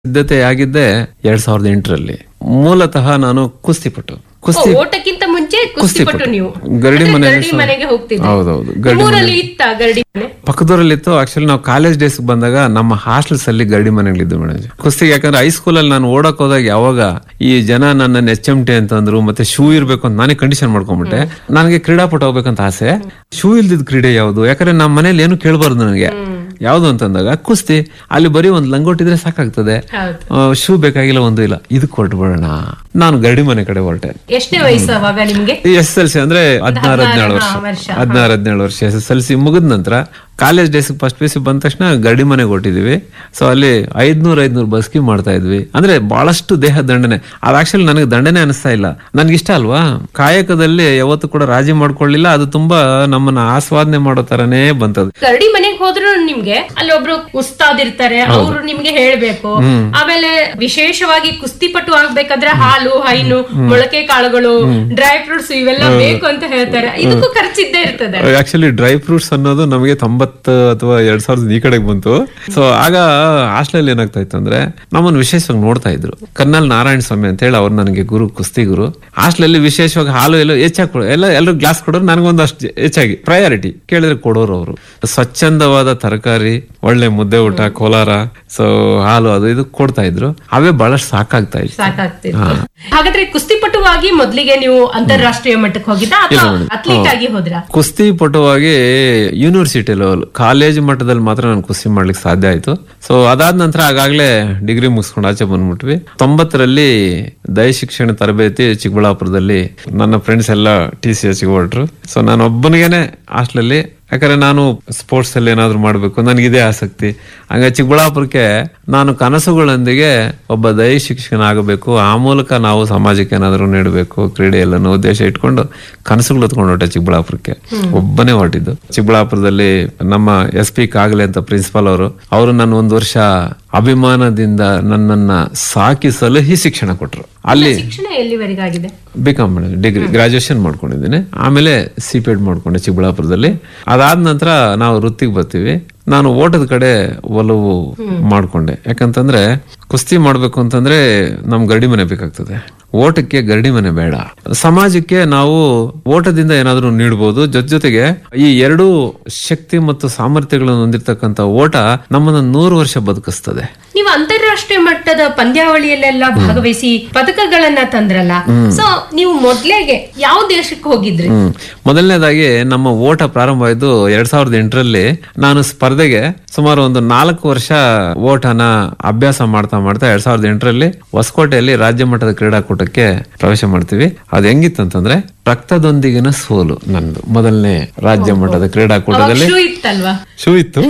ಸಿದ್ಧತೆ ಆಗಿದ್ದೆ ಎರಡ್ ಸಾವಿರದ ಎಂಟರಲ್ಲಿ ಮೂಲತಃ ನಾನು ಕುಸ್ತಿಪಟು ಕುಸ್ತಿ ಓಟಕ್ಕಿಂತ ಮುಂಚೆ ಕುಸ್ತಿಪಟ್ಟು ನೀವು ಗರಡಿ ಮತ್ತೆ ಮನೆಯಲ್ಲಿ ಗರಡಿ ಸಹ- ಮನೆಗೆ ಹೋಗ್ತಿದ್ದೆ ಹೌದೌದು, ಗರಡಿ ನಿಮ್ಮೂರಲ್ಲಿ ಇತ್ತ ಗರಡಿ ಮನೆ ಪಕ್ಕದೂರಲ್ಲಿತ್ತು ಆಕ್ಚುಲಿ ನಾವು ಕಾಲೇಜ್ ಡೇಸ್ ಬಂದಾಗ ನಮ್ಮ ಹಾಸ್ಟೆಲ್ಸ್ ಅಲ್ಲಿ ಗರಡಿ ಮನೆಗಳಿದ್ದು ಮೇಡಮ್ ಕುಸ್ತಿಗೆ ಯಾಕಂದ್ರೆ ಹೈಸ್ಕೂಲ್ ಅಲ್ಲಿ ನಾನು ಓಡಕ್ ಹೋದಾಗ ಯಾವಾಗ ಈ ಜನ ನನ್ನ ಎಚ್ ಎಂ ಟಿ ಅಂತಂದ್ರು ಮತ್ತೆ ಶೂ ಇರ್ಬೇಕು ಅಂತ ನಾನೇ ಕಂಡೀಷನ್ ಮಾಡ್ಕೊಂಡ್ಬಿಟ್ಟೆ ನನಗೆ ಕ್ರೀಡಾಪಟು ಹೋಗ್ಬೇಕಂತ ಆಸೆ ಶೂ ಇಲ್ದಿದ್ ಕ್ರೀಡೆ ಯಾವುದು ಯಾಕಂದ್ರೆ ನಮ್ಮ ಮನೇಲಿ ಏನು ಕೇಳಬಾರ್ದು ನನಗೆ ಯಾವ್ದು ಅಂತಂದಾಗ ಕುಸ್ತಿ ಅಲ್ಲಿ ಬರೀ ಒಂದ್ ಲಂಗೋಟಿದ್ರೆ ಸಾಕಾಗ್ತದೆ ಹೌದು ಶೂ ಬೇಕಾಗಿಲ್ಲ ಒಂದು ಇಲ್ಲ ಇದಕ್ಕೆ ಹೊರಟ್ಬಿಡೋಣ ನಾನು ಗರಡಿ ಮನೆ ಕಡೆ ಹೊರಟೆ ಎಷ್ಟನೇ ವಯಸ್ಸು ಅವಾಗ ನಿಮ್ಗೆ ಎಸ್ ಎಲ್ ಸಿ ಅಂದ್ರೆ ಹದಿನಾರು ಹದಿನೇಳು ವರ್ಷ ಹಾ, ವರ್ಷ. ಹದಿನಾರು ಹದಿನೇಳು ವರ್ಷ ಎಸ್ ಎಲ್ ಸಿ ಮುಗಿದ ನಂತರ college days first P C ಬಂದ ತಕ್ಷಣ ಗಡಿ ಮನೆಗೆ ಹೊಟ್ಟಿದೀವಿ ಸೊ ಅಲ್ಲಿ ಐದ್ನೂರ್ ಐದ್ನೂರ್ ಬಸ್ಕಿ ಮಾಡ್ತಾ ಇದ್ವಿ ಅಂದ್ರೆ ಬಹಳಷ್ಟು ದೇಹ ದಂಡನೆ ಅದು ಆಕ್ಚುಲಿ ನನಗೆ ದಂಡನೆ ಅನಿಸ್ತಾ ಇಲ್ಲ ನನ್ಗೆ ಇಷ್ಟ ಅಲ್ವಾ ಕಾಯಕದಲ್ಲಿ ಯಾವತ್ತು ಕೂಡ ರಾಜಿ ಮಾಡ್ಕೊಳ್ಳಿಲ್ಲ ಅದು ತುಂಬಾ ನಮ್ಮನ್ನ ಆಸ್ವಾದನೆ ಮಾಡೋ ತರನೇ ಬಂತದ್ದು ಗರಡಿ ಮನೆಗೆ ಹೋದ್ರು ನಿಮ್ಗೆ ಅಲ್ಲಿ ಒಬ್ರು ಉಸ್ತಾದ್ ಇರ್ತಾರೆ ಅವರು ನಿಮ್ಗೆ ಹೇಳ್ಬೇಕು ಆಮೇಲೆ ವಿಶೇಷವಾಗಿ ಕುಸ್ತಿಪಟು ಆಗ್ಬೇಕಾದ್ರೆ ಹಾಲು ಹೈನು ಮೊಳಕೆ ಕಾಳುಗಳು ಡ್ರೈ ಫ್ರೂಟ್ಸ್ ಇವೆಲ್ಲ ಬೇಕು ಅಂತ ಹೇಳ್ತಾರೆ ಇದಕ್ಕೂ ಖರ್ಚಿದ್ದೇ ಇರ್ತದೆ ಆಕ್ಚುಲಿ ಡ್ರೈ ಫ್ರೂಟ್ಸ್ ಅನ್ನೋದು ನಮಗೆ ತೊಂಬತ್ತು ಅಥವಾ ಎರಡ್ ಸಾವಿರದ ಈ ಕಡೆಗೆ ಬಂತು ಸೊ ಆಗ ಹಾಸ್ಟೆಲ್ ಏನಾಗ್ತಾ ಇತ್ತು ಅಂದ್ರೆ ನಮ್ಮನ್ನು ವಿಶೇಷವಾಗಿ ನೋಡ್ತಾ ಇದ್ರು ಕರ್ನಲ್ ನಾರಾಯಣ ಸ್ವಾಮಿ ಅಂತ ಹೇಳಿ ಅವ್ರು ನನಗೆ ಗುರು ಕುಸ್ತಿ ಗುರು ಹಾಸ್ಟೆಲ್ ವಿಶೇಷವಾಗಿ ಹಾಲು ಎಲ್ಲ ಹೆಚ್ಚಾಗಿ ಕೊಡೋ ಎಲ್ಲ ಎಲ್ಲರೂ ಗ್ಲಾಸ್ ಕೊಡೋರು ನನಗೊಂದು ಅಷ್ಟು ಹೆಚ್ಚಾಗಿ ಪ್ರಯಾರಿಟಿ ಕೇಳಿದ್ರೆ ಕೊಡೋರು ಅವರು ಸ್ವಚ್ಛಂದವಾದ ತರಕಾರಿ ಒಳ್ಳೆ ಮುದ್ದೆ ಊಟ ಕೋಲಾರ ಸೊ ಹಾಲು ಅದು ಇದು ಕೊಡ್ತಾ ಇದ್ರು ಅವೇ ಬಹಳಷ್ಟು ಸಾಕಾಗ್ತಾ ಇತ್ತು ಸಾಕಾಗ್ತಿತ್ತು ಹಾಗಾದ್ರೆ ಕುಸ್ತಿಪಟುವಾಗಿ ಮೊದ್ಲಿಗೆ ನೀವು ಅಂತಾರಾಷ್ಟ್ರೀಯ ಮಟ್ಟಕ್ಕೆ ಹೋಗಿದ್ದ ಅಥವಾ ಅಥ್ಲೀಟ್ ಆಗಿ ಹೋದ್ರ ಕುಸ್ತಿ ಪಟುವಾಗಿ ಯೂನಿವರ್ಸಿಟಿ ಲೆವೆಲ್ ಕಾಲೇಜ್ ಮಟ್ಟದಲ್ಲಿ ಮಾತ್ರ ನಾನು ಕುಸ್ತಿ ಮಾಡ್ಲಿಕ್ಕೆ ಸಾಧ್ಯ ಆಯ್ತು ಸೊ ಅದಾದ ನಂತರ ಆಗಾಗ್ಲೇ ಡಿಗ್ರಿ ಮುಗಿಸ್ಕೊಂಡು ಆಚೆ ಬಂದ್ಬಿಟ್ವಿ ತೊಂಬತ್ತರಲ್ಲಿ ದಯ ಶಿಕ್ಷಣ ತರಬೇತಿ ಚಿಕ್ಕಬಳ್ಳಾಪುರದಲ್ಲಿ ನನ್ನ ಫ್ರೆಂಡ್ಸ್ ಎಲ್ಲ ಟಿ ಸಿ ಎಚ್ ಹೊರಟ್ರು ಸೊ ನಾನು ಒಬ್ಬನಿಗೇನೆ ಹಾಸ್ಟೆಲಲ್ಲಿ ಯಾಕಂದ್ರೆ ನಾನು ಸ್ಪೋರ್ಟ್ಸ್ ಅಲ್ಲಿ ಏನಾದ್ರು ಮಾಡ್ಬೇಕು ನನಗಿದೇ ಆಸಕ್ತಿ ಹಂಗ ಚಿಕ್ಕಬಳ್ಳಾಪುರಕ್ಕೆ ನಾನು ಕನಸುಗಳೊಂದಿಗೆ ಒಬ್ಬ ದೈ ಶಿಕ್ಷಕ ಆಗಬೇಕು ಆ ಮೂಲಕ ನಾವು ಸಮಾಜಕ್ಕೆ ಏನಾದ್ರು ನೀಡಬೇಕು ಕ್ರೀಡೆಯಲ್ಲಿ ಅನ್ನೋ ಉದ್ದೇಶ ಇಟ್ಕೊಂಡು ಕನಸುಗಳು ಹೊತ್ಕೊಂಡು ಹೊಟ್ಟೆ ಚಿಕ್ಕಬಳ್ಳಾಪುರಕ್ಕೆ ಒಬ್ಬನೇ ಹೊರಟಿದ್ದು ಚಿಕ್ಕಬಳ್ಳಾಪುರದಲ್ಲಿ ನಮ್ಮ ಎಸ್ ಪಿ ಕಾಗಲೆ ಅಂತ ಪ್ರಿನ್ಸಿಪಾಲ್ ಅವರು ಅವರು ನನ್ನ ಒಂದು ವರ್ಷ ಅಭಿಮಾನದಿಂದ ನನ್ನನ್ನ ಸಾಕಿ ಸಲಹಿ ಶಿಕ್ಷಣ ಕೊಟ್ರು ಅಲ್ಲಿ ಶಿಕ್ಷಣ ಎಲ್ಲಿವರೆಗಾಗಿದೆ ಬಿ ಕಾಮ್ ಡಿಗ್ರಿ ಗ್ರಾಜುಯೇಷನ್ ಮಾಡ್ಕೊಂಡಿದ್ದೀನಿ ಆಮೇಲೆ ಸಿ ಪೆಡ್ ಮಾಡ್ಕೊಂಡೆ ಚಿಕ್ಕಬಳ್ಳಾಪುರದಲ್ಲಿ ಅದಾದ ನಂತರ ನಾವು ವೃತ್ತಿಗೆ ಬರ್ತೀವಿ ನಾನು ಓಟದ ಕಡೆ ಒಲವು ಮಾಡ್ಕೊಂಡೆ ಯಾಕಂತಂದ್ರೆ ಕುಸ್ತಿ ಮಾಡ್ಬೇಕು ಅಂತಂದ್ರೆ ನಮ್ ಗರಡಿ ಮನೆ ಬೇಕಾಗ್ತದೆ ಓಟಕ್ಕೆ ಗರಡಿ ಮನೆ ಬೇಡ ಸಮಾಜಕ್ಕೆ ನಾವು ಓಟದಿಂದ ಏನಾದ್ರೂ ನೀಡಬಹುದು ಜೊತೆ ಜೊತೆಗೆ ಈ ಎರಡು ಶಕ್ತಿ ಮತ್ತು ಸಾಮರ್ಥ್ಯಗಳನ್ನು ಹೊಂದಿರತಕ್ಕಂತ ಓಟ ನಮ್ಮನ್ನ ನೂರು ವರ್ಷ ಬದುಕಿಸ್ತದೆ ನೀವು ಅಂತಾರಾಷ್ಟ್ರೀಯ ಮಟ್ಟದ ಪಂದ್ಯಾವಳಿಯಲ್ಲೆಲ್ಲ ಭಾಗವಹಿಸಿ ಪದಕಗಳನ್ನ ತಂದ್ರಲ್ಲ ಸೊ ನೀವು ಮೊದ್ಲೇಗೆ ಯಾವ ದೇಶಕ್ಕೆ ಹೋಗಿದ್ರಿ ಹ್ಮ್ ಮೊದಲನೇದಾಗಿ ನಮ್ಮ ಓಟ ಪ್ರಾರಂಭ ಆಯ್ತು ಎರಡ್ ಸಾವಿರದ ಎಂಟರಲ್ಲಿ ನಾನು ಸ್ಪರ್ಧೆಗೆ ಸುಮಾರು ಒಂದು ನಾಲ್ಕು ವರ್ಷ ಓಟನ ಅಭ್ಯಾಸ ಮಾಡ್ತಾ ಮಾಡ್ತಾ ಎರಡ್ ಸಾವಿರದ ಎಂಟರಲ್ಲಿ ಹೊಸಕೋಟೆಯಲ್ಲಿ ರಾಜ್ಯ ಮಟ್ಟದ ಕ್ರೀಡಾಕೂಟಕ್ಕೆ ಪ್ರವೇಶ ಮಾಡ್ತೀವಿ ಅದು ಹೆಂಗಿತ್ತಂತಂದ್ರೆ ರಕ್ತದೊಂದಿಗಿನ ಸೋಲು ನಂದು ಮೊದಲನೇ ರಾಜ್ಯ ಮಟ್ಟದ ಕ್ರೀಡಾಕೂಟದಲ್ಲಿ ಶೂ ಇತ್ತಲ್ವಾ ಶೂ ಇತ್ತು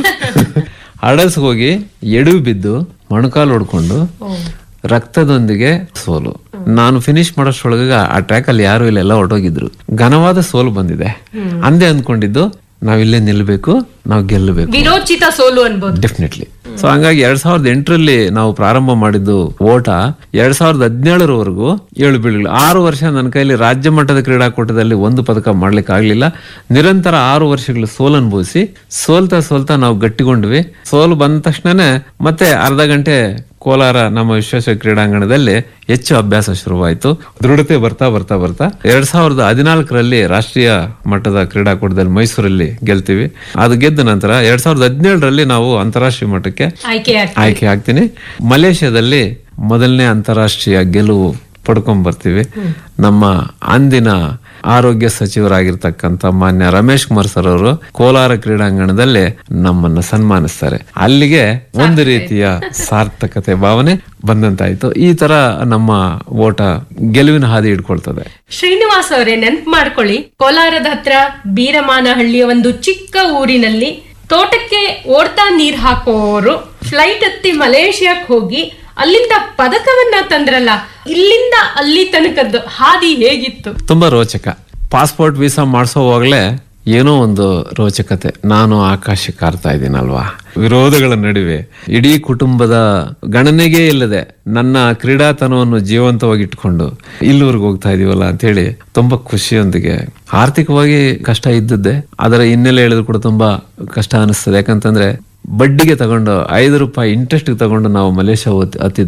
ಹಡಸ್ ಹೋಗಿ ಎಡು ಬಿದ್ದು ಮೊಣಕಾಲು ಹೊಡ್ಕೊಂಡು ರಕ್ತದೊಂದಿಗೆ ಸೋಲು ನಾನು ಫಿನಿಶ್ ಮಾಡೋಷ್ರೊಳಗ ಆ ಟ್ರ್ಯಾಕ್ ಅಲ್ಲಿ ಯಾರು ಇಲ್ಲ ಎಲ್ಲ ಹೊರಟೋಗಿದ್ರು ಘನವಾದ ಸೋಲು ಬಂದಿದೆ ಅಂದೇ ಅಂದ್ಕೊಂಡಿದ್ದು ನಾವ್ ಇಲ್ಲೇ ನಿಲ್ಬೇಕು ನಾವು ಗೆಲ್ಲಬೇಕು ವಿರೋಚಿತ ಸೋಲು ಅನ್ಬೋದು ಡೆಫಿನೆಟ್ಲಿ ಸೊ ಹಂಗಾಗಿ ಎರಡ್ ಸಾವಿರದ ಎಂಟರಲ್ಲಿ ನಾವು ಪ್ರಾರಂಭ ಮಾಡಿದ್ದು ಓಟ ಎರಡ್ ಸಾವಿರದ ಹದಿನೇಳರವರೆಗೂ ಏಳು ಬೀಳುಗಳು ಆರು ವರ್ಷ ನನ್ನ ಕೈಲಿ ರಾಜ್ಯ ಮಟ್ಟದ ಕ್ರೀಡಾಕೂಟದಲ್ಲಿ ಒಂದು ಪದಕ ಮಾಡ್ಲಿಕ್ಕೆ ಆಗ್ಲಿಲ್ಲ ನಿರಂತರ ಆರು ವರ್ಷಗಳು ಸೋಲು ಅನುಭವಿಸಿ ಸೋಲ್ತಾ ಸೋಲ್ತಾ ನಾವು ಗಟ್ಟಿಗೊಂಡ್ವಿ ಸೋಲು ಬಂದ ತಕ್ಷಣನೇ ಮತ್ತೆ ಅರ್ಧ ಗಂಟೆ ಕೋಲಾರ ನಮ್ಮ ವಿಶ್ವೇಶ್ವರ ಕ್ರೀಡಾಂಗಣದಲ್ಲಿ ಹೆಚ್ಚು ಅಭ್ಯಾಸ ಶುರುವಾಯಿತು ದೃಢತೆ ಬರ್ತಾ ಬರ್ತಾ ಬರ್ತಾ ಎರಡ್ ಸಾವಿರದ ಹದಿನಾಲ್ಕರಲ್ಲಿ ರಾಷ್ಟ್ರೀಯ ಮಟ್ಟದ ಕ್ರೀಡಾಕೂಟದಲ್ಲಿ ಮೈಸೂರಲ್ಲಿ ಗೆಲ್ತೀವಿ ಅದು ಗೆದ್ದ ನಂತರ ಎರಡ್ ಸಾವಿರದ ಹದಿನೇಳರಲ್ಲಿ ನಾವು ಅಂತಾರಾಷ್ಟ್ರೀಯ ಮಟ್ಟಕ್ಕೆ ಆಯ್ಕೆ ಆಗ್ತದೆ. ಆಯ್ಕೆ ಆಗ್ತೀನಿ ಮಲೇಷ್ಯಾದಲ್ಲಿ ಮೊದಲನೇ ಅಂತಾರಾಷ್ಟ್ರೀಯ ಗೆಲುವು ಪಡ್ಕೊಂಡ್ ಬರ್ತೀವಿ ನಮ್ಮ ಅಂದಿನ ಆರೋಗ್ಯ ಸಚಿವರಾಗಿರ್ತಕ್ಕಂಥ ಮಾನ್ಯ ರಮೇಶ್ ಕುಮಾರ್ ಸರ್ ಅವರು ಕೋಲಾರ ಕ್ರೀಡಾಂಗಣದಲ್ಲಿ ನಮ್ಮನ್ನ ಸನ್ಮಾನಿಸ್ತಾರೆ ಅಲ್ಲಿಗೆ ಒಂದು ರೀತಿಯ ಸಾರ್ಥಕತೆ ಭಾವನೆ ಬಂದಂತಾಯ್ತು ಈ ತರ ನಮ್ಮ ಓಟ ಗೆಲುವಿನ ಹಾದಿ ಹಿಡ್ಕೊಳ್ತದೆ ಶ್ರೀನಿವಾಸ್ ಅವರೇ ನೆನ್ಪು ಮಾಡ್ಕೊಳ್ಳಿ ಕೋಲಾರದ ಹತ್ರ ಬೀರಮಾನಹಳ್ಳಿಯ ಒಂದು ಚಿಕ್ಕ ಊರಿನಲ್ಲಿ ತೋಟಕ್ಕೆ ಓಡ್ತಾ ನೀರ್ ಹಾಕೋರು ಫ್ಲೈಟ್ ಹತ್ತಿ ಮಲೇಷಿಯಾಕ್ ಹೋಗಿ ಅಲ್ಲಿಂದ ಪದಕವನ್ನ ತಂದ್ರಲ್ಲ ಇಲ್ಲಿಂದ ಅಲ್ಲಿ ತನಕದ್ದು ಹಾದಿ ಹೇಗಿತ್ತು ತುಂಬಾ ರೋಚಕ ಪಾಸ್ಪೋರ್ಟ್ ವೀಸಾ ಮಾಡಿಸೋವಾಗ್ಲೇ ಏನೋ ಒಂದು ರೋಚಕತೆ ನಾನು ಆಕಾಶಕ್ಕೆ ಹಾರ್ತಾ ಇದ್ದೀನಲ್ವಾ ವಿರೋಧಗಳ ನಡುವೆ ಇಡೀ ಕುಟುಂಬದ ಗಣನೆಗೆ ಇಲ್ಲದೆ ನನ್ನ ಕ್ರೀಡಾತನವನ್ನು ಜೀವಂತವಾಗಿ ಇಟ್ಕೊಂಡು ಇಲ್ಲಿವರೆಗೆ ಹೋಗ್ತಾ ಇದೀವಲ್ಲ ಅಂತ ಹೇಳಿ ತುಂಬಾ ಖುಷಿಯೊಂದಿಗೆ ಆರ್ಥಿಕವಾಗಿ ಕಷ್ಟ ಇದ್ದದ್ದೇ ಅದರ ಹಿನ್ನೆಲೆ ಹೇಳಿದ್ರು ಕೂಡ ತುಂಬಾ ಕಷ್ಟ ಅನಿಸ್ತದೆ ಯಾಕಂತಂದ್ರೆ ಬಡ್ಡಿಗೆ ತಗೊಂಡು ಐದು ರೂಪಾಯಿ ಇಂಟ್ರೆಸ್ಟ್ ತಗೊಂಡು ನಾವು ಮಲೇಷ್ಯಾ ಹತ್ತಿದ್ದು